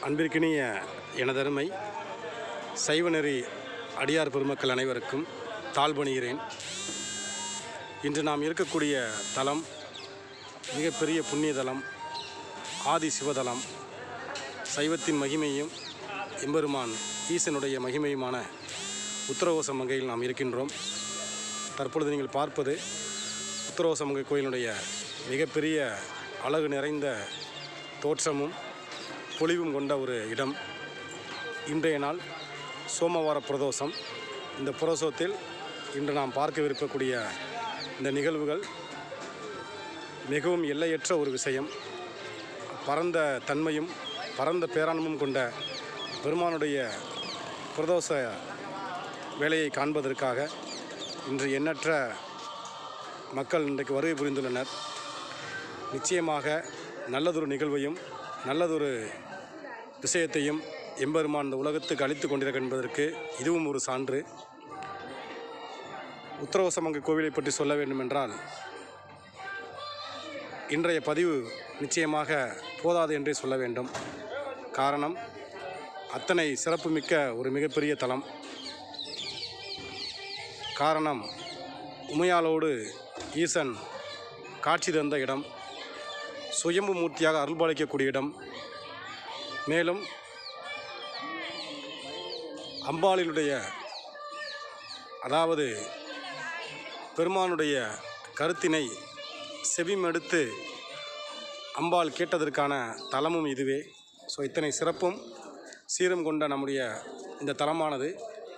அன்பிற்கினிய எனதருமை சைவநெறி அடியார் பெருமக்கள் அனைவருக்கும் தாழ்பணிகிறேன் இன்று நாம் இருக்கக்கூடிய தலம் மிகப்பெரிய புண்ணிய தலம் ஆதி சிவதலம் சைவத்தின் மகிமையும் எம்பெருமான் ஈசனுடைய மகிமையுமான உத்தரகோசமங்கையில் நாம் இருக்கின்றோம் தற்பொழுது நீங்கள் பார்ப்பது உத்தரகோசமங்கை கோயிலுடைய மிகப்பெரிய அழகு நிறைந்த தோற்றமும் பொலிவும் கொண்ட ஒரு இடம் இன்றைய நாள் சோமவார பிரதோஷம் இந்த பிரதோஷத்தில் இன்று நாம் பார்க்கவிருக்கக்கூடிய இந்த நிகழ்வுகள் மிகவும் எல்லையற்ற ஒரு விஷயம் பரந்த தன்மையும் பரந்த பேராண்மையும் கொண்ட பெருமானுடைய பிரதோஷ வேலையை காண்பதற்காக இன்று எண்ணற்ற மக்கள் இன்றைக்கு வருகை புரிந்துள்ளனர் நிச்சயமாக நல்லதொரு நிகழ்வையும் நல்லதொரு விஷயத்தையும் எம்பெருமான் இந்த உலகத்துக்கு அளித்து கொண்டிருக்க என்பதற்கு இதுவும் ஒரு சான்று உத்தரவசமங்க கோவிலை பற்றி சொல்ல வேண்டுமென்றால் இன்றைய பதிவு நிச்சயமாக போதாது என்றே சொல்ல வேண்டும் காரணம் அத்தனை சிறப்புமிக்க ஒரு மிகப்பெரிய தலம் காரணம் உமையாலோடு ஈசன் காட்சி தந்த இடம் சுயம்பு மூர்த்தியாக அருள்பாலிக்கக்கூடிய இடம் மேலும் அம்பாளினுடைய அதாவது பெருமானுடைய கருத்தினை செவிமெடுத்து அம்பாள் கேட்டதற்கான தலமும் இதுவே ஸோ இத்தனை சிறப்பும் சீரும் கொண்ட நம்முடைய இந்த தலமானது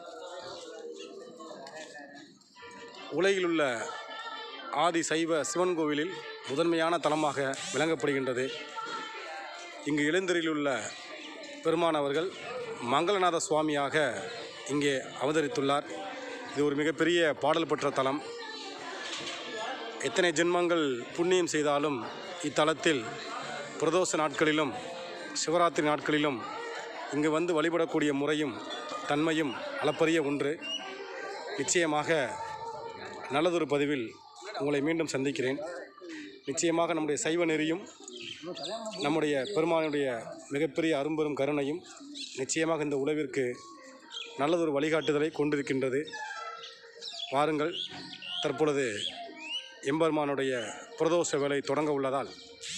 உலகிலுள்ள ஆதி சைவ சிவன் கோவிலில் முதன்மையான தலமாக விளங்கப்படுகின்றது இங்கு எழுந்தரிலுள்ள பெருமான் அவர்கள் மங்களநாத சுவாமியாக இங்கே அவதரித்துள்ளார் இது ஒரு மிகப்பெரிய பாடல் பெற்ற தலம் எத்தனை ஜென்மங்கள் புண்ணியம் செய்தாலும் இத்தலத்தில் பிரதோஷ நாட்களிலும் சிவராத்திரி நாட்களிலும் இங்கு வந்து வழிபடக்கூடிய முறையும் தன்மையும் அளப்பரிய ஒன்று நிச்சயமாக நல்லதொரு பதிவில் உங்களை மீண்டும் சந்திக்கிறேன் நிச்சயமாக நம்முடைய சைவ நெறியும் நம்முடைய பெருமானுடைய மிகப்பெரிய அரும்பெரும் கருணையும் நிச்சயமாக இந்த உலகிற்கு நல்லதொரு வழிகாட்டுதலை கொண்டிருக்கின்றது வாருங்கள் தற்பொழுது எம்பெருமானுடைய பிரதோஷ வேலை தொடங்க உள்ளதால்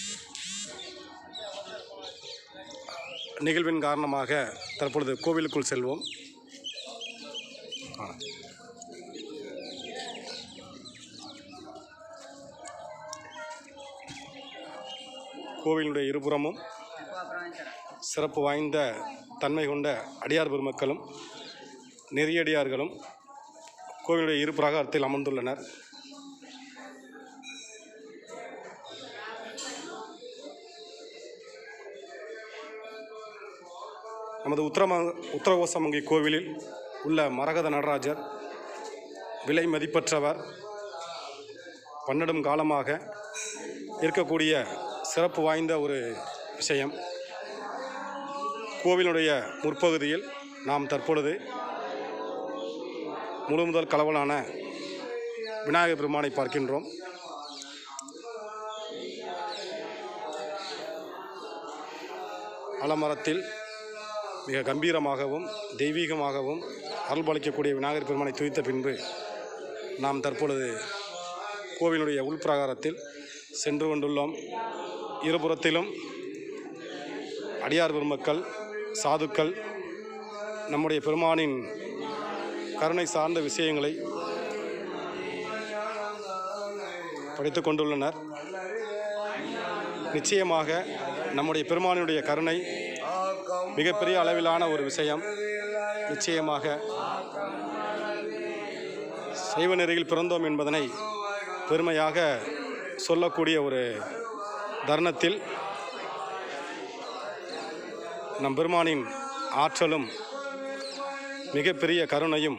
நிகழ்வின் காரணமாக தற்பொழுது கோவிலுக்குள் செல்வோம் ஆ. கோவிலுடைய இருபுறமும் சிறப்பு வாய்ந்த தன்மை கொண்ட அடியார் பெருமக்களும் நெறியடியார்களும் கோவிலுடைய இரு பிரகாரத்தில் அமர்ந்துள்ளனர் நமது உத்தரம உத்தரகோசமங்கை கோவிலில் உள்ள மரகத நடராஜர் விலை மதிப்பற்றவர் பன்னெடும் காலமாக இருக்கக்கூடிய சிறப்பு வாய்ந்த ஒரு விஷயம் கோவிலுடைய முற்பகுதியில் நாம் தற்பொழுது முழு முதல் கலவலான விநாயகர் பெருமானை பார்க்கின்றோம் அலமரத்தில் மிக கம்பீரமாகவும் தெய்வீகமாகவும் அருள்பாலிக்கக்கூடிய விநாயகர் பெருமானை துதித்த பின்பு நாம் தற்பொழுது கோவிலுடைய உள்பிரகாரத்தில் சென்று கொண்டுள்ளோம் இருபுறத்திலும் அடியார் பெருமக்கள் சாதுக்கள் நம்முடைய பெருமானின் கருணை சார்ந்த விஷயங்களை படித்து கொண்டுள்ளனர் நிச்சயமாக நம்முடைய பெருமானினுடைய கருணை மிகப்பெரிய அளவிலான ஒரு விஷயம் நிச்சயமாக சைவ நெறியில் பிறந்தோம் என்பதனை பெருமையாக சொல்லக்கூடிய ஒரு தருணத்தில் நம் பெருமானின் ஆற்றலும் மிகப்பெரிய கருணையும்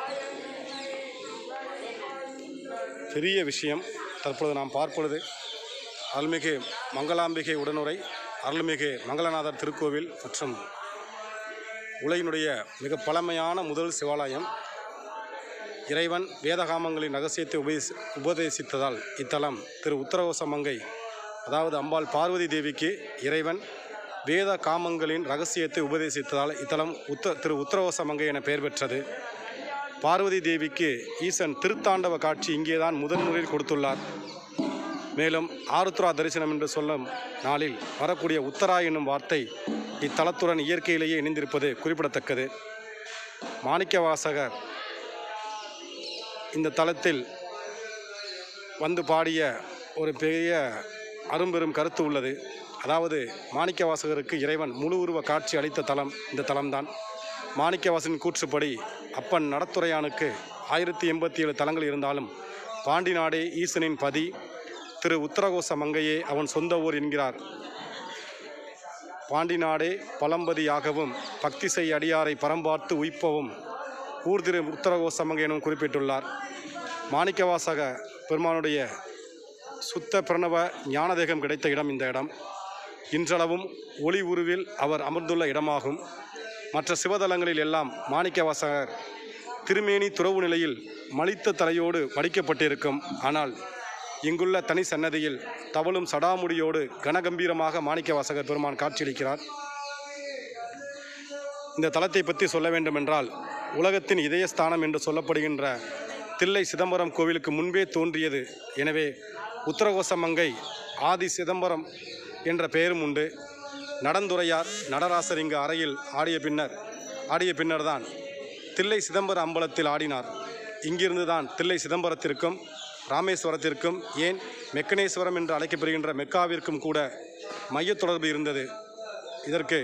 பெரிய விஷயம் தற்பொழுது நாம் பார்ப்பொழுது அருள்மிகு மங்களாம்பிகை உடனுரை அருள்மிகு மங்களநாதர் திருக்கோவில் மற்றும் உலகினுடைய மிக பழமையான முதல் சிவாலயம் இறைவன் வேதகாமங்களின் ரகசியத்தை உபதேசி உபதேசித்ததால் இத்தலம் திரு உத்தரகோசமங்கை அதாவது அம்பாள் பார்வதி தேவிக்கு இறைவன் வேத காமங்களின் ரகசியத்தை உபதேசித்ததால் இத்தலம் உத்த திரு உத்தரவசமங்கை என பெயர் பெற்றது பார்வதி தேவிக்கு ஈசன் திருத்தாண்டவ காட்சி இங்கேதான் முதன் முறையில் கொடுத்துள்ளார் மேலும் ஆருத்ரா தரிசனம் என்று சொல்லும் நாளில் வரக்கூடிய உத்தரா என்னும் வார்த்தை இத்தலத்துடன் இயற்கையிலேயே இணைந்திருப்பது குறிப்பிடத்தக்கது மாணிக்கவாசகர் இந்த தலத்தில் வந்து பாடிய ஒரு பெரிய அரும்பெரும் கருத்து உள்ளது அதாவது மாணிக்கவாசகருக்கு இறைவன் முழு உருவ காட்சி அளித்த தலம் இந்த தலம்தான் மாணிக்கவாசனின் கூற்றுப்படி அப்பன் நடத்துரையானுக்கு ஆயிரத்தி எண்பத்தி ஏழு தலங்கள் இருந்தாலும் பாண்டி நாடே ஈசனின் பதி திரு உத்தரகோச மங்கையே அவன் சொந்த ஊர் என்கிறார் பாண்டி நாடே பழம்பதியாகவும் பக்தி செய் அடியாரை பரம்பார்த்து உய்ப்பவும் ஊர் திரு உத்தரகோசமங்கை எனும் குறிப்பிட்டுள்ளார் மாணிக்கவாசக பெருமானுடைய சுத்த பிரணவ ஞானதேகம் கிடைத்த இடம் இந்த இடம் இன்றளவும் ஒளி உருவில் அவர் அமர்ந்துள்ள இடமாகும் மற்ற சிவதலங்களில் எல்லாம் மாணிக்கவாசகர் திருமேனி துறவு நிலையில் மலித்த தலையோடு வடிக்கப்பட்டிருக்கும் ஆனால் இங்குள்ள தனி சன்னதியில் தவளும் சடாமுடியோடு கனகம்பீரமாக மாணிக்கவாசகர் பெருமான் காட்சியளிக்கிறார் இந்த தலத்தை பற்றி சொல்ல வேண்டுமென்றால் உலகத்தின் இதயஸ்தானம் என்று சொல்லப்படுகின்ற தில்லை சிதம்பரம் கோவிலுக்கு முன்பே தோன்றியது எனவே உத்தரகோசமங்கை ஆதி சிதம்பரம் என்ற பெயரும் உண்டு நடந்துரையார் நடராசர் இங்கு அறையில் ஆடிய பின்னர் ஆடிய பின்னர்தான் தில்லை சிதம்பர அம்பலத்தில் ஆடினார் இங்கிருந்து தான் தில்லை சிதம்பரத்திற்கும் ராமேஸ்வரத்திற்கும் ஏன் மெக்கனேஸ்வரம் என்று அழைக்கப்படுகின்ற மெக்காவிற்கும் கூட மையத் தொடர்பு இருந்தது இதற்கு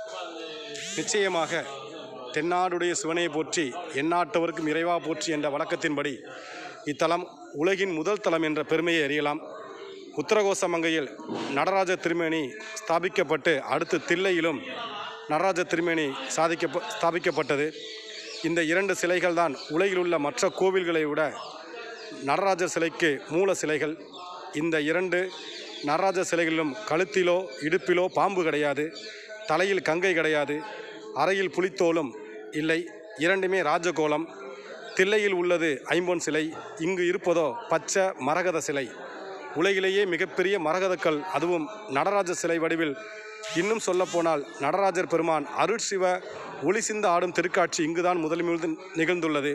நிச்சயமாக தென்னாடுடைய சிவனை போற்றி எந்நாட்டவருக்கும் இறைவா போற்றி என்ற வழக்கத்தின்படி இத்தலம் உலகின் முதல் தலம் என்ற பெருமையை அறியலாம் உத்தரகோசமங்கையில் நடராஜ திருமேனி ஸ்தாபிக்கப்பட்டு அடுத்து தில்லையிலும் நடராஜ திருமேனி சாதிக்க ஸ்தாபிக்கப்பட்டது இந்த இரண்டு சிலைகள் தான் உலகில் உள்ள மற்ற கோவில்களை விட நடராஜர் சிலைக்கு மூல சிலைகள் இந்த இரண்டு நடராஜர் சிலைகளிலும் கழுத்திலோ இடுப்பிலோ பாம்பு கிடையாது தலையில் கங்கை கிடையாது அறையில் புலித்தோலும் இல்லை இரண்டுமே ராஜகோலம் தில்லையில் உள்ளது ஐம்பொன் சிலை இங்கு இருப்பதோ பச்சை மரகத சிலை உலகிலேயே மிகப்பெரிய மரகதக்கல் அதுவும் நடராஜ சிலை வடிவில் இன்னும் சொல்லப்போனால் நடராஜர் பெருமான் அருட்சிவ ஒளி சிந்த ஆடும் திருக்காட்சி இங்குதான் முதலில் நிகழ்ந்துள்ளது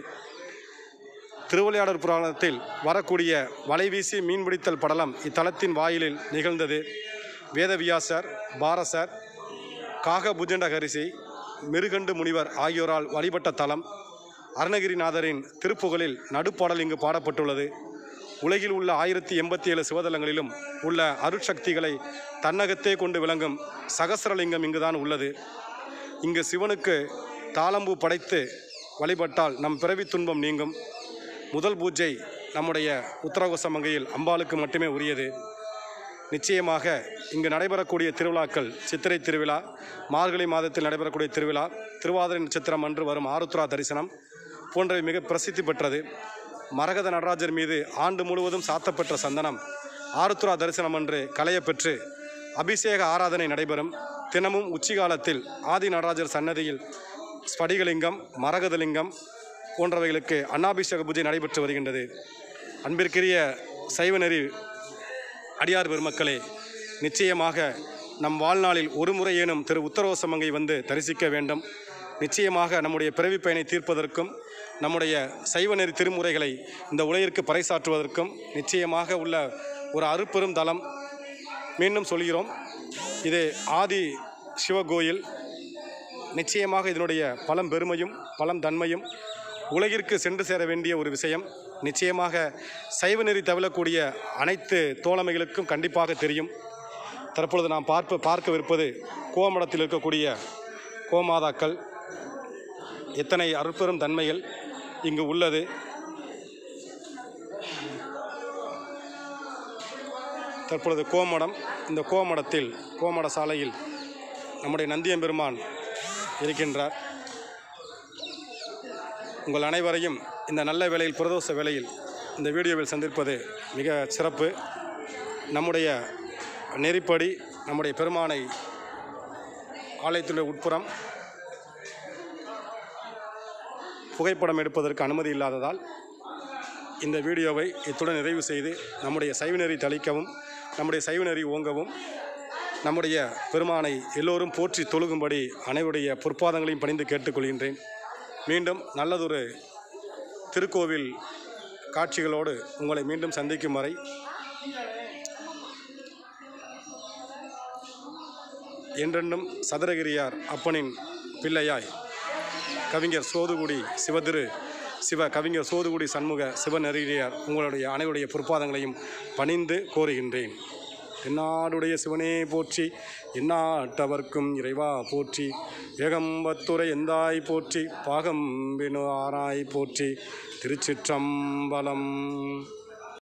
திருவிளையாடற் புராணத்தில் வரக்கூடிய வலைவீசி மீன்பிடித்தல் படலம் இத்தலத்தின் வாயிலில் நிகழ்ந்தது வேதவியாசர் பாரசர் காகபுஜண்டகரிசி மிருகண்டு முனிவர் ஆகியோரால் வழிபட்ட தலம் அருணகிரிநாதரின் திருப்புகழில் நடுப்பாடல் இங்கு பாடப்பட்டுள்ளது உலகில் உள்ள ஆயிரத்தி எண்பத்தி ஏழு சிவதலங்களிலும் உள்ள அருட்சக்திகளை தன்னகத்தே கொண்டு விளங்கும் சகசிரலிங்கம் இங்குதான் உள்ளது இங்கு சிவனுக்கு தாளம்பூ படைத்து வழிபட்டால் நம் பிறவி துன்பம் நீங்கும் முதல் பூஜை நம்முடைய உத்தரகோசமங்கையில் அம்பாளுக்கு மட்டுமே உரியது நிச்சயமாக இங்கு நடைபெறக்கூடிய திருவிழாக்கள் சித்திரை திருவிழா மார்கழி மாதத்தில் நடைபெறக்கூடிய திருவிழா திருவாதிரை நட்சத்திரம் அன்று வரும் ஆருத்ரா தரிசனம் போன்றவை மிக பிரசித்தி பெற்றது மரகத நடராஜர் மீது ஆண்டு முழுவதும் சாத்தப்பெற்ற சந்தனம் ஆருத்ரா தரிசனம் அன்று களையப்பெற்று அபிஷேக ஆராதனை நடைபெறும் தினமும் உச்சிகாலத்தில் ஆதி நடராஜர் சன்னதியில் ஸ்படிகலிங்கம் மரகதலிங்கம் போன்றவைகளுக்கு அன்னாபிஷேக பூஜை நடைபெற்று வருகின்றது அன்பிற்குரிய சைவநெறி அடியார் பெருமக்களே நிச்சயமாக நம் வாழ்நாளில் ஒரு முறையேனும் திரு உத்தரவசமங்கை வந்து தரிசிக்க வேண்டும் நிச்சயமாக நம்முடைய பிறவிப் பயனை தீர்ப்பதற்கும் நம்முடைய சைவநெறி திருமுறைகளை இந்த உலகிற்கு பறைசாற்றுவதற்கும் நிச்சயமாக உள்ள ஒரு அருப்பெரும் தலம் மீண்டும் சொல்கிறோம் இது ஆதி சிவகோயில் நிச்சயமாக இதனுடைய பலம் பெருமையும் பலம் தன்மையும் உலகிற்கு சென்று சேர வேண்டிய ஒரு விஷயம் நிச்சயமாக சைவநெறி தவிழக்கூடிய அனைத்து தோழமைகளுக்கும் கண்டிப்பாக தெரியும் தற்பொழுது நாம் பார்ப்ப பார்க்கவிருப்பது கோமடத்தில் இருக்கக்கூடிய கோமாதாக்கள் எத்தனை அருட்பெரும் தன்மைகள் இங்கு உள்ளது தற்பொழுது கோமடம் இந்த கோமடத்தில் கோமட சாலையில் நம்முடைய நந்தியம்பெருமான் இருக்கின்றார் உங்கள் அனைவரையும் இந்த நல்ல வேளையில் பிரதோஷ வேளையில் இந்த வீடியோவில் சந்திப்பது மிக சிறப்பு நம்முடைய நெறிப்படி நம்முடைய பெருமானை ஆலயத்துடைய உட்புறம் புகைப்படம் எடுப்பதற்கு அனுமதி இல்லாததால் இந்த வீடியோவை இத்துடன் நிறைவு செய்து நம்முடைய சைவநெறி தளிக்கவும் நம்முடைய சைவநெறி ஓங்கவும் நம்முடைய பெருமானை எல்லோரும் போற்றி தொழுகும்படி அனைவருடைய பொற்பாதங்களையும் பணிந்து கேட்டுக்கொள்கின்றேன் மீண்டும் நல்லதொரு திருக்கோவில் காட்சிகளோடு உங்களை மீண்டும் சந்திக்கும் வரை என்றென்றும் சதுரகிரியார் அப்பனின் பிள்ளையாய் கவிஞர் சோதுகுடி சிவதிரு சிவ கவிஞர் சோதுகுடி சண்முக சிவநெறியார் உங்களுடைய அனைவருடைய பொற்பாதங்களையும் பணிந்து கோருகின்றேன் தென்னாடுடைய சிவனே போற்றி எந்நாட்டவர்க்கும் இறைவா போற்றி ஏகம்பத்துரை எந்தாய் போற்றி பாகம் ஆராய் போற்றி திருச்சிற்றம்பலம்